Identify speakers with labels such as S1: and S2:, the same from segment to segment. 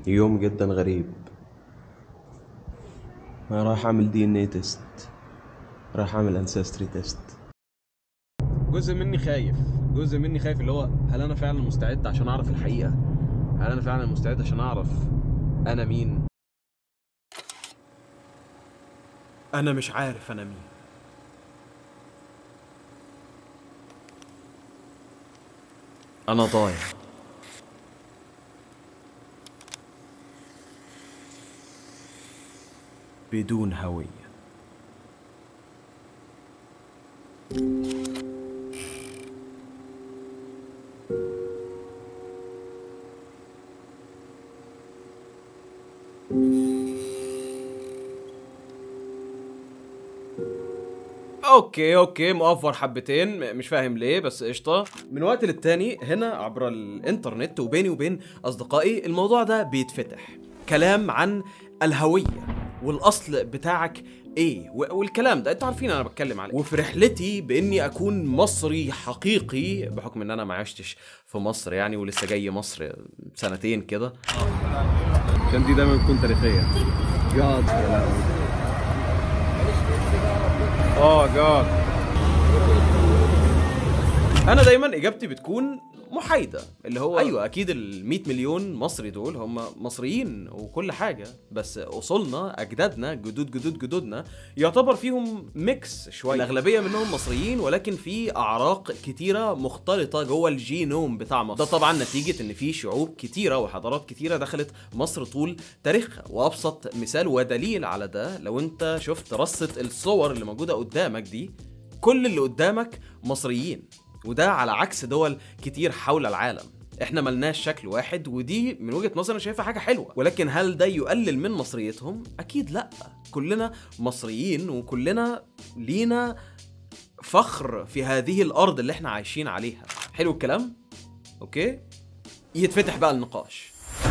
S1: يوم جدا غريب انا رايح اعمل دي ان اي تيست رايح اعمل انسستري تيست
S2: جزء مني خايف جزء مني خايف اللي هو هل انا فعلا مستعد عشان اعرف الحقيقه هل انا فعلا مستعد عشان اعرف انا مين انا مش عارف انا مين انا ضايع بدون هويه اوكي اوكي مؤفر حبتين م- مش فاهم ليه بس قشطه من وقت للتاني هنا عبر الانترنت وبيني وبين اصدقائي الموضوع ده بيتفتح كلام عن الهويه والاصل بتاعك ايه و- والكلام ده انتوا عارفين انا بتكلم عليه وفي رحلتي باني اكون مصري حقيقي بحكم ان انا ما عشتش في مصر يعني ولسه جاي مصر سنتين كده عشان دي دايما بتكون تاريخيه جاد يا لهوي اه جاد انا دايما اجابتي بتكون محايده اللي هو ايوه اكيد ال 100 مليون مصري دول هم مصريين وكل حاجه بس اصولنا اجدادنا جدود جدود جدودنا يعتبر فيهم ميكس شويه الاغلبيه منهم مصريين ولكن في اعراق كتيره مختلطه جوه الجينوم بتاع مصر ده طبعا نتيجه ان في شعوب كتيره وحضارات كتيره دخلت مصر طول تاريخها وابسط مثال ودليل على ده لو انت شفت رصه الصور اللي موجوده قدامك دي كل اللي قدامك مصريين وده على عكس دول كتير حول العالم احنا ملناش شكل واحد ودي من وجهة نظري انا شايفها حاجة حلوة ولكن هل ده يقلل من مصريتهم؟ اكيد لا كلنا مصريين وكلنا لينا فخر في هذه الارض اللي احنا عايشين عليها حلو الكلام؟ اوكي؟ يتفتح بقى النقاش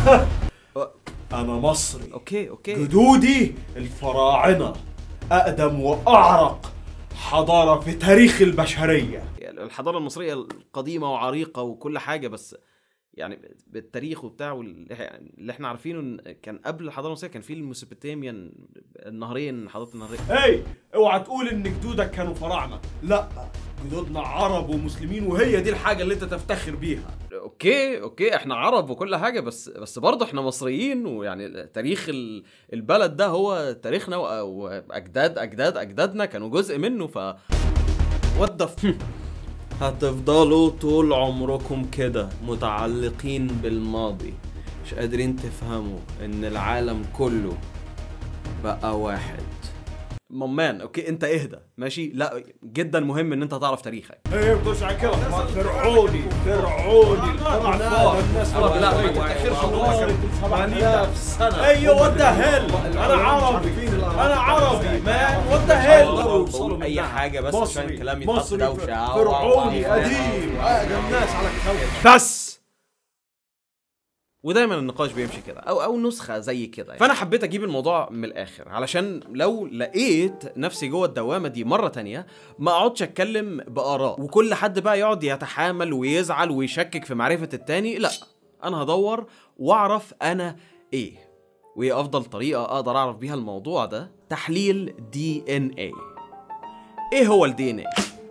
S3: أنا مصري
S2: اوكي اوكي
S3: جدودي الفراعنة أقدم وأعرق حضارة في تاريخ البشرية
S2: الحضاره المصريه القديمه وعريقه وكل حاجه بس يعني بالتاريخ وبتاع وال- يعني اللي احنا عارفينه ان كان قبل الحضاره المصريه كان في الميسوبوتاميان النهرين حضاره النهرين
S3: هي اوعى تقول ان جدودك كانوا فراعنة لا جدودنا عرب ومسلمين وهي دي الحاجة اللي انت تفتخر بيها
S2: اوكي اوكي احنا عرب وكل حاجه بس بس برضه احنا مصريين ويعني تاريخ ال- البلد ده هو تاريخنا و- واجداد اجداد اجدادنا كانوا جزء منه ف وات هتفضلوا طول عمركم كده متعلقين بالماضي مش قادرين تفهموا ان العالم كله بقى واحد ممان اوكي انت اهدى ماشي لا جدا مهم ان انت تعرف تاريخك
S3: ايه بتقولش على كده فرعوني فرعوني الفراعنة الناس
S2: لا، لا، ما تفتكرش إن هم
S3: 7000 سنة ايوه وات ذا هيل انا عربي انا عربي مان وات ذا هيل
S2: بقول اي حاجه بس عشان كلامي يتحط
S3: مصري
S2: دوشه
S3: فرعوني قديم اقدم ناس على الكوكب
S2: بس ودايما النقاش بيمشي كده او او نسخه زي كده يعني. فانا حبيت اجيب الموضوع من الاخر علشان لو لقيت نفسي جوه الدوامه دي مره تانية ما اقعدش اتكلم باراء وكل حد بقى يقعد يتحامل ويزعل ويشكك في معرفه التاني لا انا هدور واعرف انا ايه وهي افضل طريقه اقدر اعرف بيها الموضوع ده تحليل دي ان اي ايه هو الدي ان اي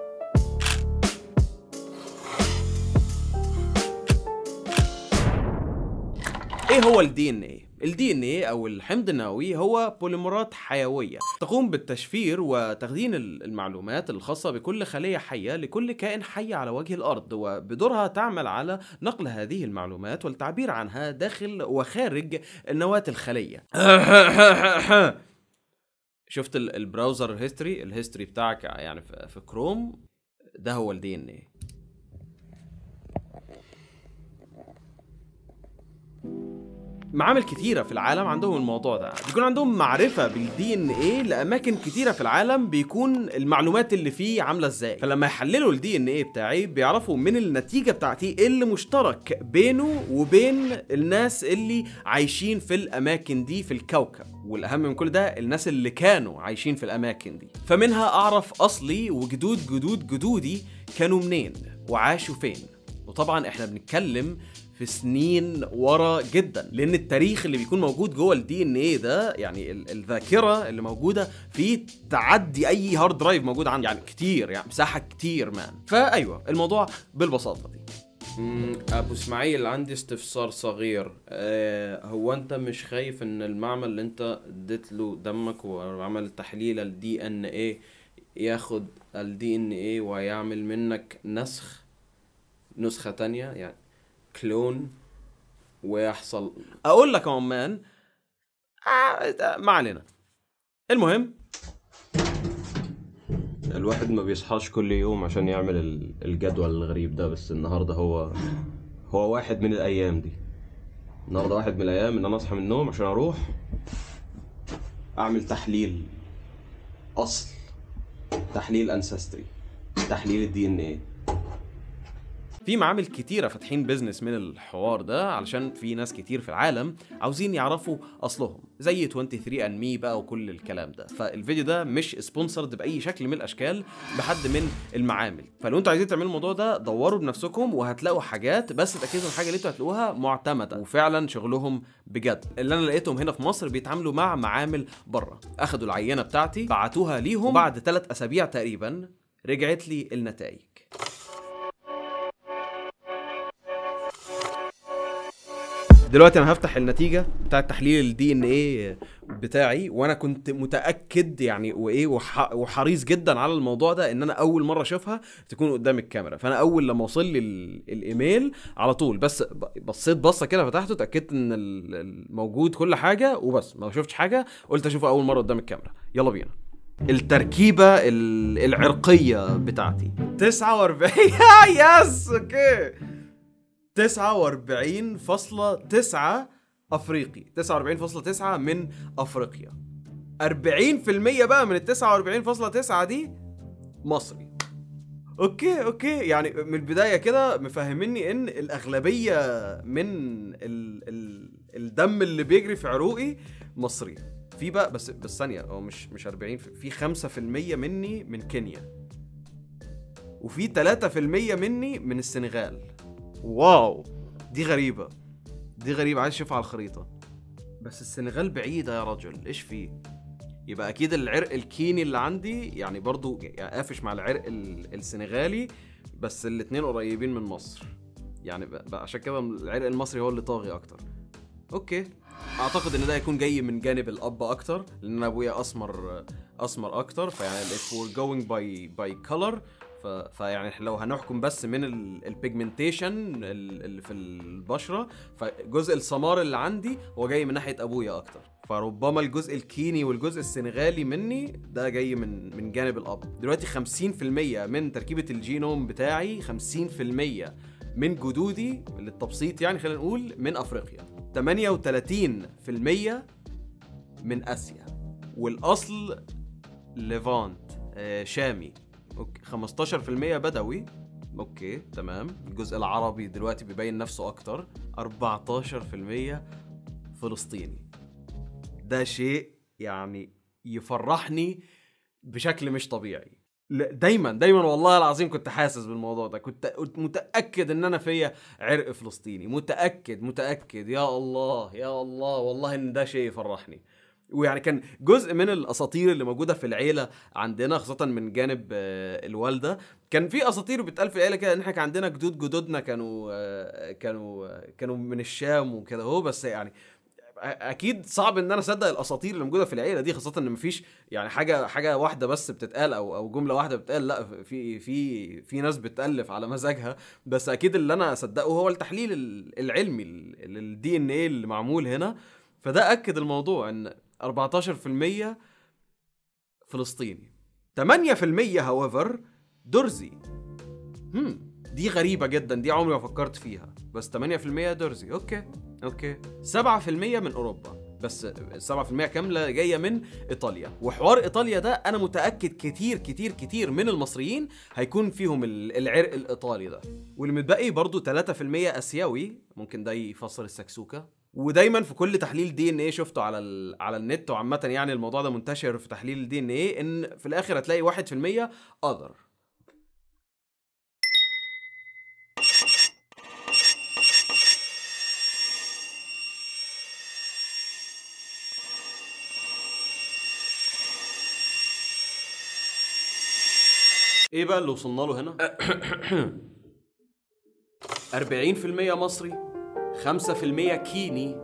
S2: ايه هو الدي ان ايه الدي ان ايه او الحمض النووي هو بوليمرات حيويه تقوم بالتشفير وتخزين ال- المعلومات الخاصه بكل خليه حيه لكل كائن حي على وجه الارض وبدورها تعمل على نقل هذه المعلومات والتعبير عنها داخل وخارج نواه الخليه شفت ال- البراوزر هيستوري الهيستوري بتاعك يعني في في كروم ده هو الدي ان ايه معامل كتيرة في العالم عندهم الموضوع ده بيكون عندهم معرفة بالدي ان ايه لأماكن كتيرة في العالم بيكون المعلومات اللي فيه عاملة ازاي فلما يحللوا الدي ان ايه بتاعي بيعرفوا من النتيجة بتاعتي ايه اللي مشترك بينه وبين الناس اللي عايشين في الأماكن دي في الكوكب والأهم من كل ده الناس اللي كانوا عايشين في الأماكن دي فمنها أعرف أصلي وجدود جدود جدودي كانوا منين وعاشوا فين وطبعا احنا بنتكلم في في سنين ورا جدا لان التاريخ اللي بيكون موجود جوه الدي ان ايه ده يعني ال- الذاكره اللي موجوده فيه تعدي اي هارد درايف موجود عندك يعني كتير يعني مساحه كتير مان فايوه الموضوع بالبساطه دي ابو اسماعيل عندي استفسار صغير آه هو انت مش خايف ان المعمل اللي انت اديت له دمك وعمل تحليل الدي ان ايه ياخد الدي ان ايه ويعمل منك نسخ نسخة تانية يعني كلون ويحصل اقول لك يا عمان آه ما علينا المهم
S1: الواحد ما بيصحاش كل يوم عشان يعمل ال- الجدول الغريب ده بس النهارده هو هو واحد من الايام دي النهارده واحد من الايام ان انا اصحى من النوم عشان اروح اعمل تحليل اصل تحليل انسستري تحليل الدي ان ايه
S2: في معامل كتيرة فاتحين بيزنس من الحوار ده علشان في ناس كتير في العالم عاوزين يعرفوا أصلهم زي 23 and me بقى وكل الكلام ده فالفيديو ده مش سبونسرد بأي شكل من الأشكال بحد من المعامل فلو انتوا عايزين تعملوا الموضوع ده دوروا بنفسكم وهتلاقوا حاجات بس اتأكدوا الحاجة اللي انتوا هتلاقوها معتمدة وفعلا شغلهم بجد اللي أنا لقيتهم هنا في مصر بيتعاملوا مع معامل بره أخدوا العينة بتاعتي بعتوها ليهم بعد ثلاث أسابيع تقريبا رجعت لي النتائج دلوقتي انا هفتح النتيجه بتاعه تحليل الدي ان ايه بتاعي وانا كنت متاكد يعني وايه وح... وحريص جدا على الموضوع ده ان انا اول مره اشوفها تكون قدام الكاميرا فانا اول لما وصل لي ال... الايميل على طول بس ب- بصيت بصه كده فتحته اتاكدت ان ال- ال- موجود كل حاجه وبس ما شفتش حاجه قلت اشوفه اول مره قدام الكاميرا يلا بينا التركيبه ال... العرقيه بتاعتي 49 يس اوكي 49.9 افريقي 49.9 من افريقيا 40% بقى من ال 49.9 دي مصري اوكي اوكي يعني من البدايه كده مفهميني ان الاغلبيه من ال ال الدم اللي بيجري في عروقي مصري في بقى بس بس ثانيه هو مش مش 40 في 5% مني من كينيا وفي 3% مني من السنغال واو دي غريبة دي غريبة عايز اشوفها على الخريطة بس السنغال بعيدة يا رجل ايش فيه يبقى اكيد العرق الكيني اللي عندي يعني برضو يعني قافش مع العرق ال- السنغالي بس الاتنين قريبين من مصر يعني بقى بقى عشان كده العرق المصري هو اللي طاغي اكتر اوكي اعتقد ان ده هيكون جاي من جانب الاب اكتر لان انا ابويا اسمر اسمر اكتر فيعني if we're going by by color ف... فيعني إحنا لو هنحكم بس من البيجمنتيشن اللي في البشره فجزء السمار اللي عندي هو جاي من ناحيه ابويا اكتر فربما الجزء الكيني والجزء السنغالي مني ده جاي من من جانب الاب دلوقتي 50% من تركيبه الجينوم بتاعي 50% من جدودي للتبسيط يعني خلينا نقول من افريقيا 38% من اسيا والاصل ليفانت آه شامي اوكي 15% بدوي اوكي تمام الجزء العربي دلوقتي بيبين نفسه اكتر 14% فلسطيني ده شيء يعني يفرحني بشكل مش طبيعي لا، دايما دايما والله العظيم كنت حاسس بالموضوع ده كنت كنت متاكد ان انا فيا عرق فلسطيني متاكد متاكد يا الله يا الله والله ان ده شيء يفرحني ويعني كان جزء من الاساطير اللي موجوده في العيله عندنا خاصه من جانب آه، الوالده كان في اساطير بتقال في العيله كده ان احنا كان عندنا جدود جدودنا كانوا آه، كانوا آه، كانوا من الشام وكده هو بس يعني اكيد صعب ان انا اصدق الاساطير اللي موجوده في العيله دي خاصه ان مفيش يعني حاجه حاجه واحده بس بتتقال او او جمله واحده بتتقال لا في في في ناس بتالف على مزاجها بس اكيد اللي انا اصدقه هو التحليل ال- العلمي للدي ان ايه اللي معمول هنا فده اكد الموضوع ان 14% فلسطيني 8% هاويفر درزي هم دي غريبة جدا دي عمري ما فكرت فيها بس 8% درزي اوكي اوكي 7% من اوروبا بس 7% كاملة جاية من ايطاليا وحوار ايطاليا ده انا متأكد كتير كتير كتير من المصريين هيكون فيهم ال- العرق الايطالي ده واللي متبقي برضو 3% اسيوي ممكن ده يفسر السكسوكة ودايما في كل تحليل دي ان ايه شفته على ال... على النت وعامه يعني الموضوع ده منتشر في تحليل الدي ان ايه ان في الاخر هتلاقي 1% اذر ايه بقى اللي وصلنا له هنا 40% مصري 5% كيني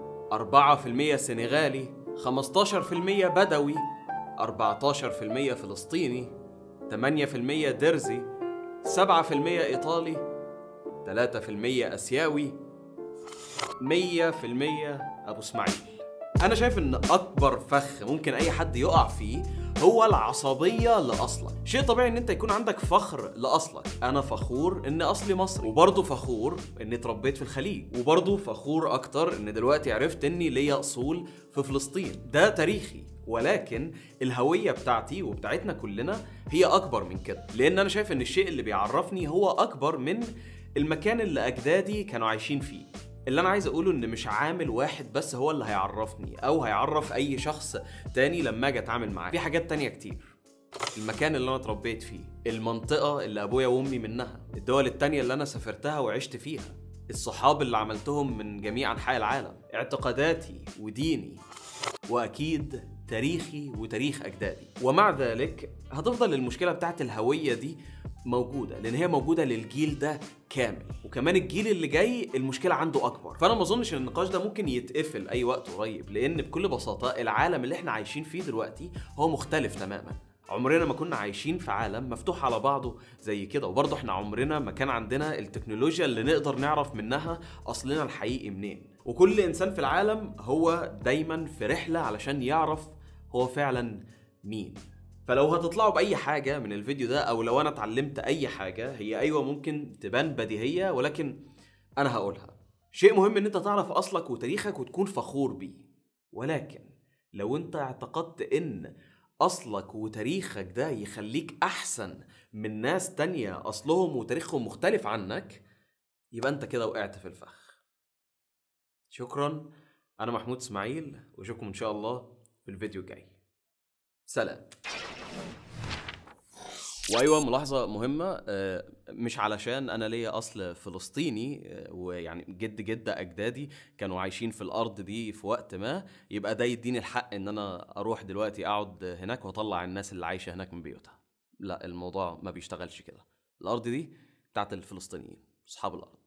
S2: 4% سنغالي 15% بدوي 14% فلسطيني 8% درزي 7% إيطالي 3% آسيوي 100% أبو إسماعيل أنا شايف إن أكبر فخ ممكن أي حد يقع فيه هو العصبية لأصلك شيء طبيعي إن أنت يكون عندك فخر لأصلك أنا فخور إن أصلي مصري وبرضه فخور إني اتربيت في الخليج وبرضه فخور أكتر إن دلوقتي عرفت إني ليا أصول في فلسطين ده تاريخي ولكن الهوية بتاعتي وبتاعتنا كلنا هي أكبر من كده لأن أنا شايف إن الشيء اللي بيعرفني هو أكبر من المكان اللي أجدادي كانوا عايشين فيه اللي انا عايز اقوله ان مش عامل واحد بس هو اللي هيعرفني او هيعرف اي شخص تاني لما اجي اتعامل معاه في حاجات تانية كتير المكان اللي انا اتربيت فيه المنطقة اللي ابويا وامي منها الدول التانية اللي انا سافرتها وعشت فيها الصحاب اللي عملتهم من جميع انحاء العالم اعتقاداتي وديني واكيد تاريخي وتاريخ اجدادي ومع ذلك هتفضل المشكله بتاعت الهويه دي موجوده لان هي موجوده للجيل ده كامل وكمان الجيل اللي جاي المشكله عنده اكبر فانا ما اظنش ان النقاش ده ممكن يتقفل اي وقت قريب لان بكل بساطه العالم اللي احنا عايشين فيه دلوقتي هو مختلف تماما عمرنا ما كنا عايشين في عالم مفتوح على بعضه زي كده وبرضه احنا عمرنا ما كان عندنا التكنولوجيا اللي نقدر نعرف منها اصلنا الحقيقي منين وكل انسان في العالم هو دايما في رحله علشان يعرف هو فعلا مين فلو هتطلعوا باي حاجه من الفيديو ده او لو انا اتعلمت اي حاجه هي ايوه ممكن تبان بديهيه ولكن انا هقولها شيء مهم ان انت تعرف اصلك وتاريخك وتكون فخور بيه ولكن لو انت اعتقدت ان اصلك وتاريخك ده يخليك احسن من ناس تانية اصلهم وتاريخهم مختلف عنك يبقى انت كده وقعت في الفخ شكرا انا محمود اسماعيل واشوفكم ان شاء الله في الفيديو الجاي سلام وايوه ملاحظه مهمه آه، مش علشان انا ليا اصل فلسطيني آه، ويعني جد جد اجدادي كانوا عايشين في الارض دي في وقت ما يبقى ده يديني الحق ان انا اروح دلوقتي اقعد هناك واطلع الناس اللي عايشه هناك من بيوتها لا الموضوع ما بيشتغلش كده الارض دي بتاعت الفلسطينيين اصحاب الارض